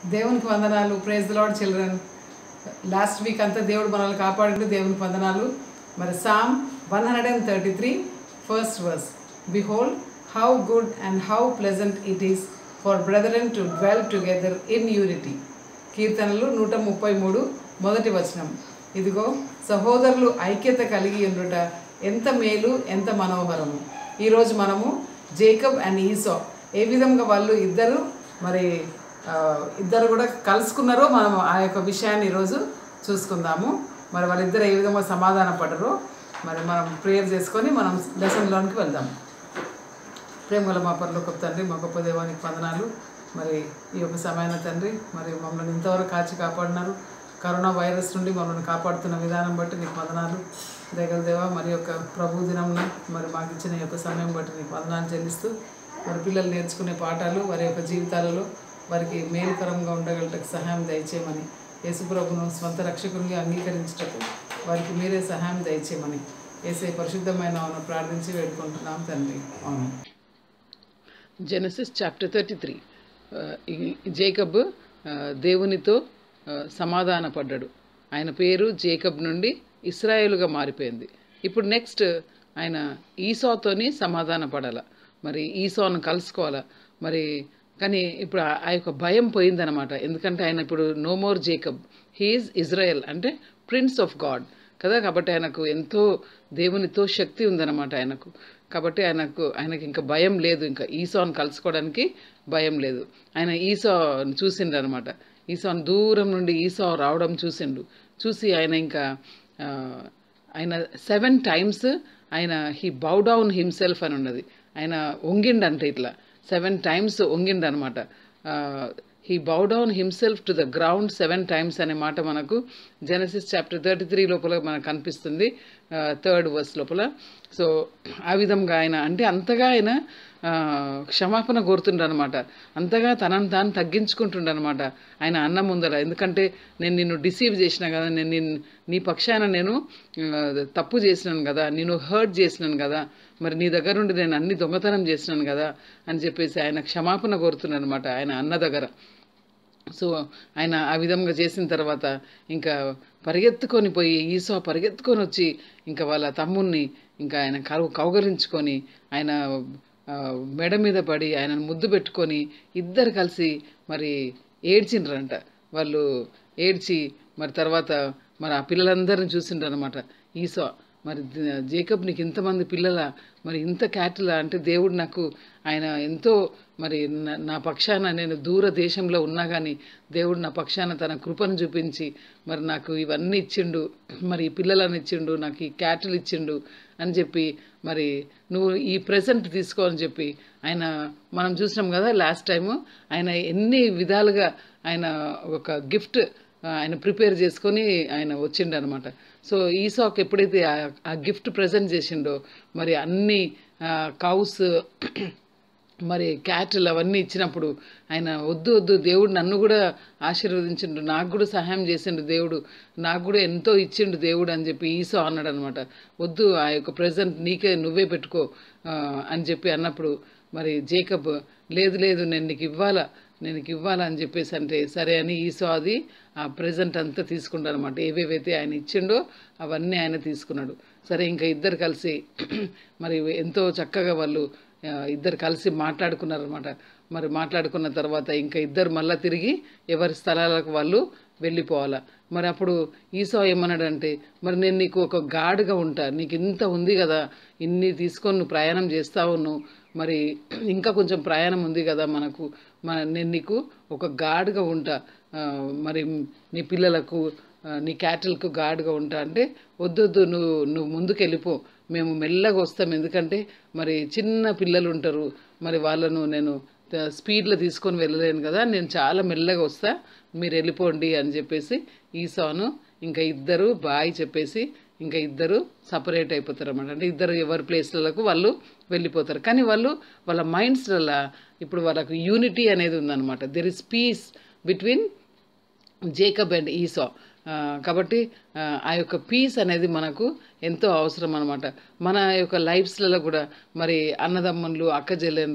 దేవునికి వందనాలు praise Lord children last week అంతా దేవుడు మనల్ని కాపాడిండు దేవునికి వందనాలు మరి Psalm one hundred and thirty three first verse behold how good and how pleasant it is for brethren to dwell together in unity కీర్తనలు నూట ముప్పై మూడు మొదటి వచనం ఇదిగో సహోదరులు ఐక్యత కలిగి ఉండుట ఎంత మేలు ఎంత మనోహరము ఈరోజు మనము జేకబ్ అండ్ ఈసో ఏ విధంగా వాళ్ళు ఇద్దరు మరి ఆ, ఇద్దరు కూడా కలుసుకున్నారో మనం ఆ యొక్క విషయాన్ని ఈరోజు చూసుకుందాము మరి వాళ్ళిద్దరు ఏ విధంగా సమాధాన పడరో మరి మనం ప్రేయర్ చేసుకొని మనం లెసన్లోనికి వెళ్దాం ప్రేమల మా పనులు తండ్రి మా గొప్ప దేవానికి వందనాలు మరి ఈ యొక్క సమయాన తండ్రి మరి మమ్మల్ని ఇంతవరకు కాచి కాపాడినారు కరోనా వైరస్ నుండి మమ్మల్ని కాపాడుతున్న విధానం బట్టి నీకు వందనాలు దేగల దేవ మరి యొక్క ప్రభు దినంన మరి మాకు ఇచ్చిన ఈ యొక్క సమయం బట్టి నీకు వందనాలు చెల్లిస్తూ మరి పిల్లలు నేర్చుకునే పాఠాలు వారి యొక్క జీవితాలలో వారికి మేలుకరంగా ఉండగలటకు సహాయం దయచేయమని యేసుప్రభును స్వంత రక్షకునిగా అంగీకరించటకు వారికి మీరే సహాయం దయచేయమని ఏసే పరిశుద్ధమైన అవును ప్రార్థించి వేడుకుంటున్నాం తండ్రి అవును Genesis chapter thirty three Jacob ఆ, దేవునితో ఆ, సమాధాన పడ్డాడు ఆయన పేరు జేకబ్ నుండి ఇస్రాయేలుగా మారిపోయింది ఇప్పుడు నెక్స్ట్ ఆయన ఈసాతోని సమాధాన పడాల మరి ఈసాను కలుసుకోవాలా మరి కానీ ఇప్పుడు ఆ- ఆ యొక్క భయం పోయిందనమాట ఎందుకంటే ఆయన ఇప్పుడు no more Jacob he is Israel అంటే ప్రిన్స్ ఆఫ్ గాడ్ కదా కాబట్టి ఆయనకు ఎంతో దేవునితో శక్తి ఉందన్నమాట ఆయనకు కాబట్టి ఆయనకు ఆయనకి ఇంకా భయం లేదు ఇంకా ఈసాను కలుసుకోవడానికి భయం లేదు ఆయన ఈసా చూసిండు అనమాట ఈసాను దూరం నుండి ఈసా రావడం చూసిండు చూసి ఆయన ఇంకా ఆ, ఆయన సెవెన్ టైమ్స్ ఆయన హీ బౌ డౌన్ హిమ్సెల్ఫ్ అని ఉన్నది ఆయన వంగిండంటే ఇట్లా సెవెన్ టైమ్స్ వంగిండు అనమాట he bow down himself to the ground seven times అనే మాట మనకు జెనసిస్ చాప్టర్ థర్టీ త్రీ లోపల మనకు కనిపిస్తుంది థర్డ్ వర్స్ లోపల సో ఆ విధంగా ఆయన అంటే అంతగా ఆయన ఆ, క్షమాపణ కోరుతుండనమాట అంతగా తనను తాను తగ్గించుకుంటుండనమాట ఆయన అన్న ముందర ఎందుకంటే నేను నిన్ను డిసీవ్ చేసిన కదా నేను నిన్ను నీ పక్షాన నేను ఆ, తప్పు చేసినాను కదా నేను హర్ట్ చేసినాను కదా మరి నీ దగ్గర నుండి నేను అన్ని దొంగతనం చేసినాను కదా అని చెప్పేసి ఆయన క్షమాపణ కోరుతున్నాడనమాట ఆయన అన్న దగ్గర సో ఆయన ఆ విధంగా చేసిన తర్వాత ఇంకా పరిగెత్తుకొని పోయి ఈసో పరిగెత్తుకొని వచ్చి ఇంకా వాళ్ళ తమ్ముణ్ణి ఇంకా ఆయన కవు కౌగలించుకొని ఆయన ఆ, మెడ మీద పడి ఆయనను ముద్దు పెట్టుకొని ఇద్దరు కలిసి మరి ఏడ్చిండ్రంట వాళ్ళు ఏడ్చి మరి తర్వాత మరి ఆ పిల్లలందరిని చూసిండ్రనమాట ఈసో మరి ద- జేకబ్ నీకు ఇంతమంది పిల్లల మరి ఇంత క్యాటిలా అంటే దేవుడు నాకు ఆయన ఎంతో మరి నా- నా పక్షాన నేను దూర దేశంలో ఉన్నా కానీ దేవుడు నా పక్షాన తన కృపను చూపించి మరి నాకు ఇవన్నీ ఇచ్చిండు మరి ఈ పిల్లలను ఇచ్చిండు నాకు ఈ క్యాటిల్ ఇచ్చిండు అని చెప్పి మరి నువ్వు ఈ ప్రెజెంట్ తీసుకో అని చెప్పి ఆయన మనం చూసినాం కదా లాస్ట్ టైము ఆయన ఎన్ని విధాలుగా ఆయన ఒక గిఫ్ట్ ఆయన ప్రిపేర్ చేసుకొని ఆయన వచ్చిండు అనమాట సో ఈసాక్ ఎప్పుడైతే ఆ- ఆ గిఫ్ట్ ప్రజెంట్ చేసిండో మరి అన్ని కౌస్ మరి క్యాటిల్ అవన్నీ ఇచ్చినప్పుడు ఆయన వద్దు వద్దు దేవుడు నన్ను కూడా ఆశీర్వదించిండు నాకు కూడా సహాయం చేసిండు దేవుడు నాకు కూడా ఎంతో ఇచ్చిండు దేవుడు అని చెప్పి ఈసో అన్నాడు అనమాట వద్దు ఆ యొక్క ప్రజెంట్ నీకే నువ్వే పెట్టుకో ఆ, అని చెప్పి అన్నప్పుడు మరి జేకబ్ లేదు లేదు నేను నీకు ఇవ్వాలా నేను నీకు ఇవ్వాలా అని చెప్పేసి అంటే సరే అని ఈసో అది ఆ ప్రజెంట్ అంతా తీసుకుంటాడు అనమాట ఏవేవైతే ఆయన ఇచ్చిండో అవన్నీ ఆయన తీసుకున్నాడు సరే ఇంకా ఇద్దరు కలిసి మరి ఎంతో చక్కగా వాళ్ళు ఆ, ఇద్దరు కలిసి మాట్లాడుకున్నారనమాట మరి మాట్లాడుకున్న తర్వాత ఇంకా ఇద్దరు మళ్ళీ తిరిగి ఎవరి స్థలాలకు వాళ్ళు వెళ్ళిపోవాలా మరి అప్పుడు ఈసో ఏమన్నాడంటే మరి నేను నీకు ఒక గాడుగా ఉంటా నీకు ఇంత ఉంది కదా ఇన్ని తీసుకొని నువ్వు ప్రయాణం చేస్తావు నువ్వు మరి ఇంకా కొంచెం ప్రయాణం ఉంది కదా మనకు మన నేను నీకు ఒక గాడుగా ఉంటా ఆ, మరి నీ పిల్లలకు ఆ, నీ క్యాటిల్కు గాడుగా ఉంటా అంటే వద్దొద్దు నువ్వు నువ్వు ముందుకు వెళ్ళిపో మేము మెల్లగా వస్తాం ఎందుకంటే మరి చిన్న పిల్లలు ఉంటారు మరి వాళ్ళను నేను త- స్పీడ్లో తీసుకొని వెళ్ళలేను కదా నేను చాలా మెల్లగా వస్తా మీరు వెళ్ళిపోండి అని చెప్పేసి ఈసాను ఇంకా ఇద్దరు బాయ్ చెప్పేసి ఇంకా ఇద్దరు సపరేట్ అయిపోతారు అన్నమాట అంటే ఇద్దరు ఎవరి ప్లేస్లకు వాళ్ళు వెళ్ళిపోతారు కానీ వాళ్ళు వాళ్ళ మైండ్స్లలో ఇప్పుడు వాళ్ళకు యూనిటీ అనేది ఉందన్నమాట there is peace between Jacob and Esau ఆ, కాబట్టి ఆ, ఆ యొక్క పీస్ అనేది మనకు ఎంతో అవసరం అనమాట మన యొక్క లైఫ్స్లలో కూడా మరి అన్నదమ్ములు అక్క చెల్లెన్లు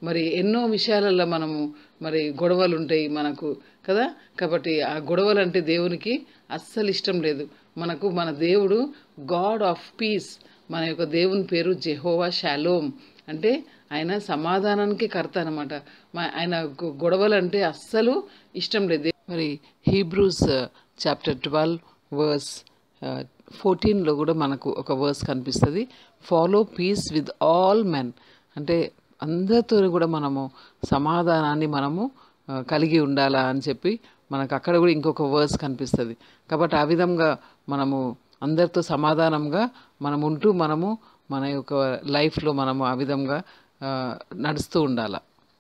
మరి ఎన్నో విషయాలలో మనము మరి గొడవలు ఉంటాయి మనకు కదా కాబట్టి ఆ గొడవలు అంటే దేవునికి అస్సలు ఇష్టం లేదు మనకు మన దేవుడు గాడ్ ఆఫ్ పీస్ మన యొక్క దేవుని పేరు జెహోవా షాలోమ్ అంటే ఆయన సమాధానానికి కర్త అనమాట ఆయన గొ- గొడవలు అంటే అస్సలు ఇష్టం లేదు మరి హీబ్రూస్ చాప్టర్ ట్వెల్వ్ వర్స్ ఫోర్టీన్లో కూడా మనకు ఒక వర్స్ కనిపిస్తుంది follow peace with all men అంటే అందరితో కూడా మనము సమాధానాన్ని మనము ఆ, కలిగి ఉండాలా అని చెప్పి మనకు అక్కడ కూడా ఇంకొక వర్స్ కనిపిస్తుంది కాబట్టి ఆ విధంగా మనము అందరితో సమాధానంగా మనం ఉంటూ మనము మన యొక్క లైఫ్లో మనము ఆ విధంగా ఆ, నడుస్తూ ఉండాలి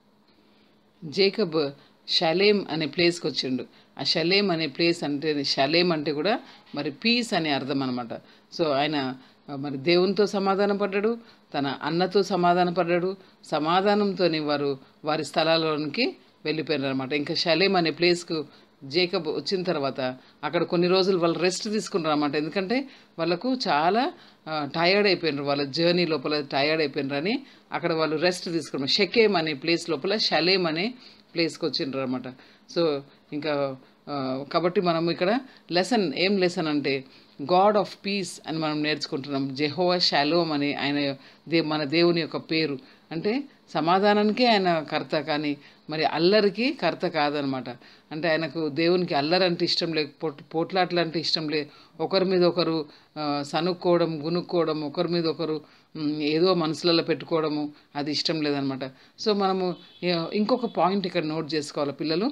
జేకబ్ షలేం అనే ప్లేస్కి వచ్చిండు ఆ షలేం అనే ప్లేస్ అంటే షలేం అంటే కూడా మరి పీస్ అనే అర్థం అనమాట సో ఆయన ఆ, మరి దేవునితో సమాధాన పడ్డాడు తన అన్నతో సమాధాన పడ్డాడు సమాధానంతో వారు వారి స్థలాల్లోనికి వెళ్ళిపోయినారు అనమాట ఇంకా షలేం అనే ప్లేస్కు జేకబ్ వచ్చిన తర్వాత అక్కడ కొన్ని రోజులు వాళ్ళు రెస్ట్ తీసుకున్నారు అనమాట ఎందుకంటే వాళ్ళకు చాలా టయర్డ్ అయిపోయినారు వాళ్ళ జర్నీ లోపల టయర్డ్ అయిపోయినారు అని అక్కడ వాళ్ళు రెస్ట్ తీసుకున్నారు షకేమ్ అనే ప్లేస్ లోపల షలేం అనే ప్లేస్కి వచ్చిండ్రు అనమాట సో ఇంకా ఆ, కాబట్టి మనం ఇక్కడ లెసన్ ఏం లెసన్ అంటే గాడ్ ఆఫ్ పీస్ అని మనం నేర్చుకుంటున్నాం జెహోవా షాలోమ్ అని ఆయన దే మన దేవుని యొక్క పేరు అంటే సమాధానానికే ఆయన కర్త కానీ మరి అల్లరికి కర్త కాదనమాట అంటే ఆయనకు దేవునికి అల్లరి అంటే ఇష్టం లేదు పొట్ పోట్లాటలు అంటే ఇష్టం లేదు ఒకరి మీద ఒకరు ఆ, సనుక్కోవడం గునుక్కోవడం ఒకరి మీద ఒకరు మ్, ఏదో మనసులలో పెట్టుకోవడము అది ఇష్టం లేదనమాట సో మనము ఏ- ఇంకొక పాయింట్ ఇక్కడ నోట్ చేసుకోవాలి పిల్లలు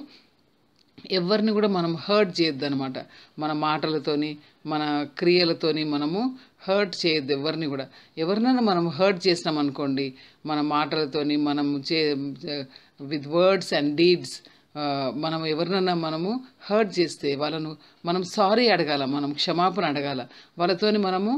ఎవరిని కూడా మనం హర్ట్ చేయొద్దు అనమాట మన మాటలతోని మన క్రియలతోని మనము హర్ట్ చేయొద్దు ఎవరిని కూడా ఎవరినైనా మనం హర్ట్ చేసినాం అనుకోండి మన మాటలతోని మనం చే విత్ వర్డ్స్ అండ్ డీడ్స్ మనం ఎవరినైనా మనము హర్ట్ చేస్తే వాళ్ళను మనం సారీ అడగాల మనం క్షమాపణ అడగాల వాళ్ళతోని మనము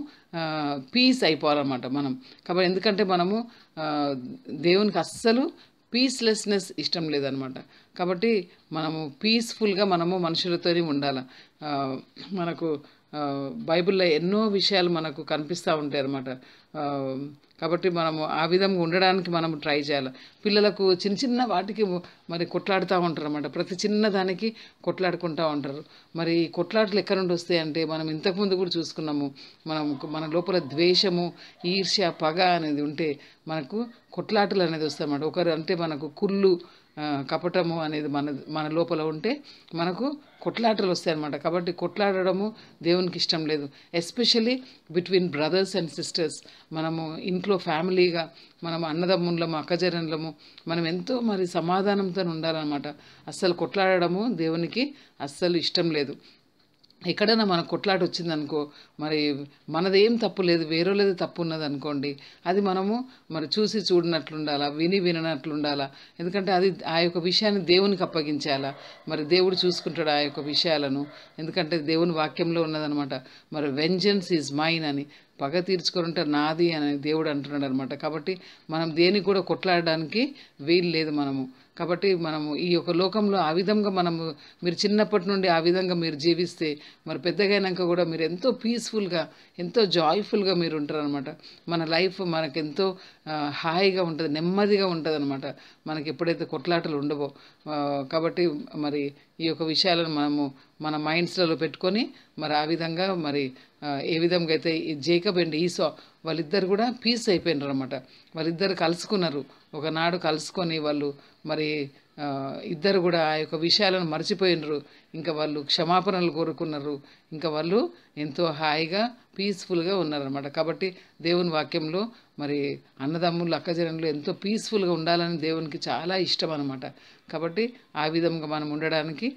పీస్ అయిపోవాలన్నమాట మనం కాబట్టి ఎందుకంటే మనము ఆ, దేవునికి అస్సలు పీస్లెస్నెస్ ఇష్టం లేదనమాట కాబట్టి మనము పీస్ఫుల్గా మనము మనుషులతోనే ఉండాలి ఆ, మనకు ఆ, బైబిల్లో ఎన్నో విషయాలు మనకు కనిపిస్తూ ఉంటాయి అన్నమాట ఆ, కాబట్టి మనము ఆ విధంగా ఉండడానికి మనం ట్రై చేయాలి పిల్లలకు చిన్న చిన్న వాటికి మరి కొట్లాడుతూ ఉంటారు అన్నమాట ప్రతి చిన్న దానికి కొట్లాడుకుంటూ ఉంటారు మరి ఈ కొట్లాటలు ఎక్కడ నుండి వస్తాయి అంటే మనం ఇంతకుముందు కూడా చూసుకున్నాము మనం మన లోపల ద్వేషము ఈర్ష్య పగ అనేది ఉంటే మనకు కొట్లాటలు అనేది వస్తాయి అన్నమాట ఒకరు అంటే మనకు కుళ్ళు ఆ, కపటము అనేది మన మన లోపల ఉంటే మనకు కొట్లాటలు వస్తాయి అన్నమాట కాబట్టి కొట్లాడడము దేవునికి ఇష్టం లేదు especially between brothers and sisters మనము ఇంట్లో ఫ్యామిలీగా మనం అన్నదమ్ములము అక్కజనలము మనం ఎంతో మరి సమాధానంతో ఉండాలన్నమాట అస్సలు కొట్లాడడము దేవునికి అస్సలు ఇష్టం లేదు ఎక్కడైనా మన కొట్లాట వచ్చిందనుకో మరి మనదేం తప్పు లేదు వేరేది తప్పు ఉన్నది అనుకోండి అది మనము మరి చూసి చూడనట్లు ఉండాలా విని విననట్లు ఉండాలా ఎందుకంటే అది ఆ యొక్క విషయాన్ని దేవునికి అప్పగించాలా మరి దేవుడు చూసుకుంటాడు ఆ యొక్క విషయాలను ఎందుకంటే దేవుని వాక్యంలో ఉన్నదనమాట మరి వెంజన్స్ ఈజ్ మైన్ అని పగ తీర్చుకుంటే నాది అని దేవుడు అంటున్నాడు అనమాట కాబట్టి మనం దేనికి కూడా కొట్లాడడానికి వీలు లేదు మనము కాబట్టి మనము ఈ యొక్క లోకంలో ఆ విధంగా మనము మీరు చిన్నప్పటి నుండి ఆ విధంగా మీరు జీవిస్తే మరి పెద్దగైనాక కూడా మీరు ఎంతో పీస్ఫుల్గా ఎంతో జాయ్ఫుల్గా మీరు ఉంటారనమాట మన లైఫ్ మనకు ఎంతో ఆ, హాయిగా ఉంటుంది నెమ్మదిగా ఉంటుంది అనమాట మనకి ఎప్పుడైతే కొట్లాటలు ఉండవో ఆ, కాబట్టి మరి ఈ యొక్క విషయాలను మనము మన మైండ్స్లలో పెట్టుకొని మరి ఆ విధంగా మరి ఆ, ఏ విధంగా అయితే ఈ జేకబ్ అండ్ ఈసో వాళ్ళిద్దరు కూడా పీస్ అయిపోయినారు అనమాట వాళ్ళిద్దరు కలుసుకున్నారు ఒకనాడు కలుసుకొని వాళ్ళు మరి ఆ, ఇద్దరు కూడా ఆ యొక్క విషయాలను మర్చిపోయినరు ఇంకా వాళ్ళు క్షమాపణలు కోరుకున్నారు ఇంకా వాళ్ళు ఎంతో హాయిగా పీస్ఫుల్గా ఉన్నారనమాట కాబట్టి దేవుని వాక్యంలో మరి అన్నదమ్ములు అక్కజనులు ఎంతో పీస్ఫుల్గా ఉండాలని దేవునికి చాలా ఇష్టం అనమాట కాబట్టి ఆ విధంగా మనం ఉండడానికి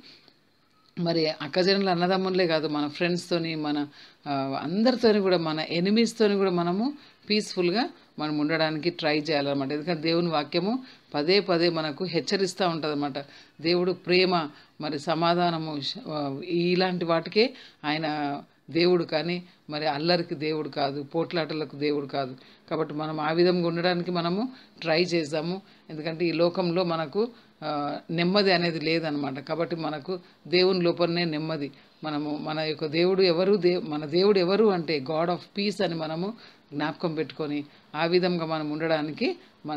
మరి అక్కజనులు అన్నదమ్ములే కాదు మన ఫ్రెండ్స్తోని మన ఆ, అందరితోని కూడా మన ఎనిమీస్తోని కూడా మనము పీస్ఫుల్గా మనం ఉండడానికి ట్రై చేయాలన్నమాట ఎందుకంటే దేవుని వాక్యము పదే పదే మనకు హెచ్చరిస్తూ ఉంటుంది దేవుడు ప్రేమ మరి సమాధానము శ- ఆ, ఇలాంటి వాటికే ఆయన దేవుడు కానీ మరి అల్లరికి దేవుడు కాదు పోట్లాటలకు దేవుడు కాదు కాబట్టి మనం ఆ విధంగా ఉండడానికి మనము ట్రై చేద్దాము ఎందుకంటే ఈ లోకంలో మనకు ఆ, నెమ్మది అనేది లేదనమాట కాబట్టి మనకు దేవుని లోపలనే నెమ్మది మనము మన యొక్క దేవుడు ఎవరు దే మన దేవుడు ఎవరు అంటే గాడ్ ఆఫ్ పీస్ అని మనము జ్ఞాపకం పెట్టుకొని ఆ విధంగా మనం ఉండడానికి మనము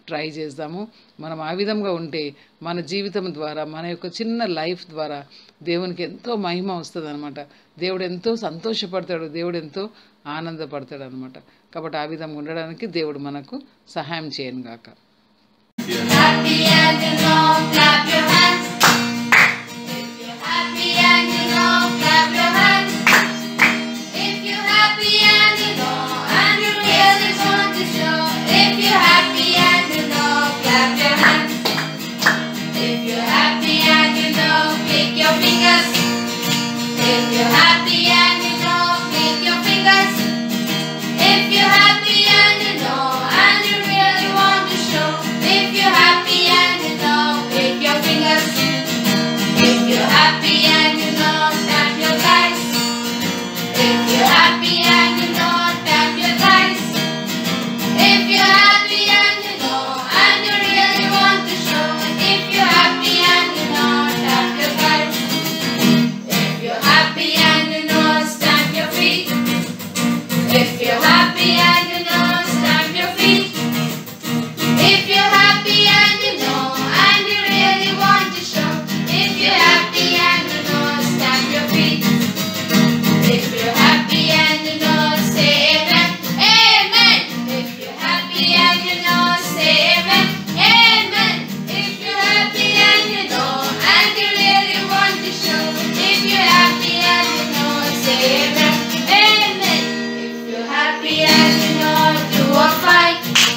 ట్రై చేద్దాము మనం ఆ విధంగా ఉంటే మన జీవితం ద్వారా మన యొక్క చిన్న లైఫ్ ద్వారా దేవునికి ఎంతో మహిమ వస్తుంది అనమాట దేవుడు ఎంతో సంతోషపడతాడు దేవుడు ఎంతో ఆనందపడతాడు అనమాట కాబట్టి ఆ విధంగా ఉండడానికి దేవుడు మనకు సహాయం చేయను గాక Happy and you know, clap your hands. If you're happy and you know, clap your hands. If you're happy and you know, and you really want to show. If you're happy and you know, clap your hands. If you're happy and you know, click your fingers. If you're happy and you know, click your fingers. If you're happy and you know, and you really want to show. If you're happy and you know, click your fingers. If you're happy and you know, tap your thighs. If you're happy and you know, tap your thighs. If you're happy and you know, and you really want to show. If you're happy and you know, tap your thighs. If you're happy and you know, stamp your feet. If you're happy and you know, stamp your feet. If you're happy and you know, and you really want to show. If you're happy and you know, stamp your feet. If you're happy and you know, say amen. Amen. If you're happy and you know, say amen. Amen. If you're happy and you know, and you really want to show. If you're happy and you know, say amen. Amen. If you're happy and you know, you are fine.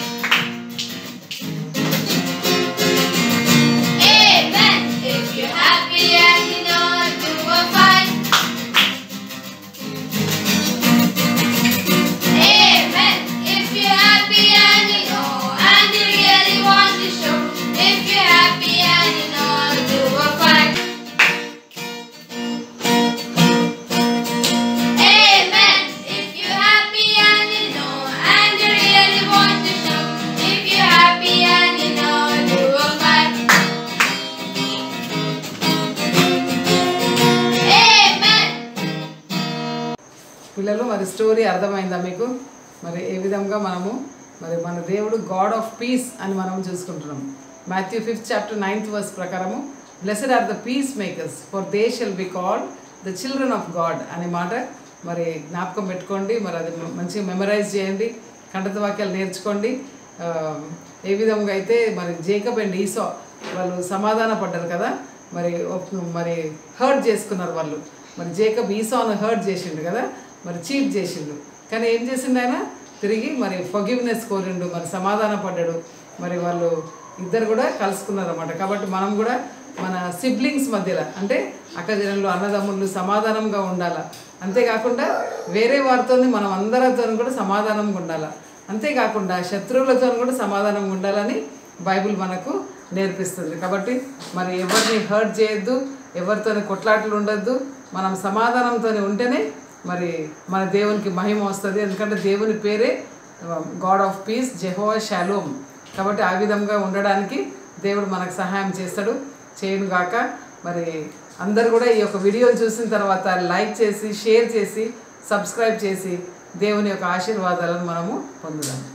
Amen. If you're happy and you know you are fine. Amen. If you're happy and you know and you really want to show. If you're happy and you know you are fine. Amen. If you're happy and you know and you really want to show. If you're happy and you know you are fine. Amen. పిల్లలు మరి story అర్థమైందా మీకు మరి ఏ విధంగా మనము మరి మన దేవుడు గాడ్ ఆఫ్ పీస్ అని మనం చూసుకుంటున్నాం Matthew fifth chapter ninth verse ప్రకారము blessed are the peacemakers for they shall be called the children of God అనే మాట మరి జ్ఞాపకం పెట్టుకోండి మరి అది మంచిగా మెమరైజ్ చేయండి కంఠత వాక్యాలు నేర్చుకోండి ఆ, ఏ విధంగా అయితే మరి జేకబ్ అండ్ ఈసో వాళ్ళు సమాధాన పడ్డారు కదా మరి ఒక- మరి హర్ట్ చేసుకున్నారు వాళ్ళు మరి జేకబ్ ఈసోను హర్ట్ చేసిండు కదా మరి చీట్ చేసిండు కానీ ఏం చేసిండు ఆయన తిరిగి మరి ఫొగివ్నెస్ కోరిండు మరి సమాధాన పడ్డాడు మరి వాళ్ళు ఇద్దరు కూడా కలుసుకున్నారు అనమాట కాబట్టి మనం కూడా మన సిబ్లింగ్స్ మధ్యలో అంటే అక్కజనులు అన్నదమ్ములు సమాధానంగా ఉండాలా అంతేకాకుండా వేరే వారితో మనం అందరితో కూడా సమాధానంగా ఉండాలా అంతేకాకుండా శత్రువులతో కూడా సమాధానంగా ఉండాలని బైబిల్ మనకు నేర్పిస్తుంది కాబట్టి మరి ఎవరిని హర్ట్ చేయొద్దు ఎవరితోని కొట్లాటలు ఉండొద్దు మనం సమాధానంతో ఉంటేనే మరి మన దేవునికి మహిమ వస్తుంది ఎందుకంటే దేవుని పేరే God of peace Jehovah Shalom కాబట్టి ఆ విధంగా ఉండడానికి దేవుడు మనకు సహాయం చేస్తాడు చేయను గాక మరి అందరు కూడా ఈ యొక్క వీడియో చూసిన తర్వాత లైక్ చేసి షేర్ చేసి సబ్స్క్రైబ్ చేసి దేవుని యొక్క ఆశీర్వాదాలను మనము పొందుదాం